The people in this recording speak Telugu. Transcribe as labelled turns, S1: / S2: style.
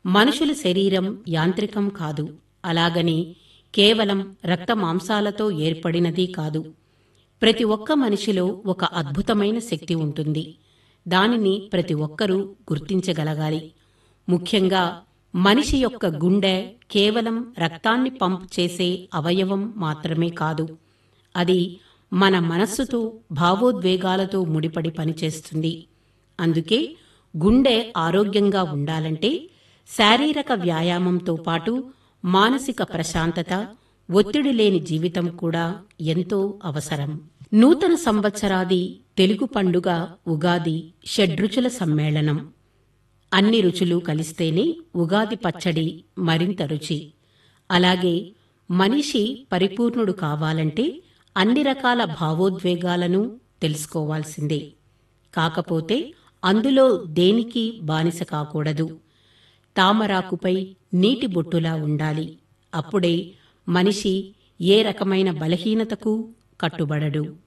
S1: మనుషుల శరీరం యాంత్రికం కాదు అలాగని కేవలం రక్త మాంసాలతో ఏర్పడినది కాదు ప్రతి ఒక్క మనిషిలో ఒక అద్భుతమైన శక్తి ఉంటుంది దానిని ప్రతి ఒక్కరూ గుర్తించగలగాలి ముఖ్యంగా మనిషి యొక్క గుండె కేవలం రక్తాన్ని పంప్ చేసే అవయవం మాత్రమే కాదు అది మన మనస్సుతో భావోద్వేగాలతో ముడిపడి పనిచేస్తుంది అందుకే గుండె ఆరోగ్యంగా ఉండాలంటే శారీరక వ్యాయామంతో పాటు మానసిక ప్రశాంతత ఒత్తిడి లేని జీవితం కూడా ఎంతో అవసరం నూతన సంవత్సరాది తెలుగు పండుగ ఉగాది షడ్రుచుల సమ్మేళనం అన్ని రుచులు కలిస్తేనే ఉగాది పచ్చడి మరింత రుచి అలాగే మనిషి పరిపూర్ణుడు కావాలంటే అన్ని రకాల భావోద్వేగాలను తెలుసుకోవాల్సిందే కాకపోతే అందులో దేనికి బానిస కాకూడదు తామరాకుపై నీటి బొట్టులా ఉండాలి అప్పుడే మనిషి ఏ రకమైన బలహీనతకు కట్టుబడడు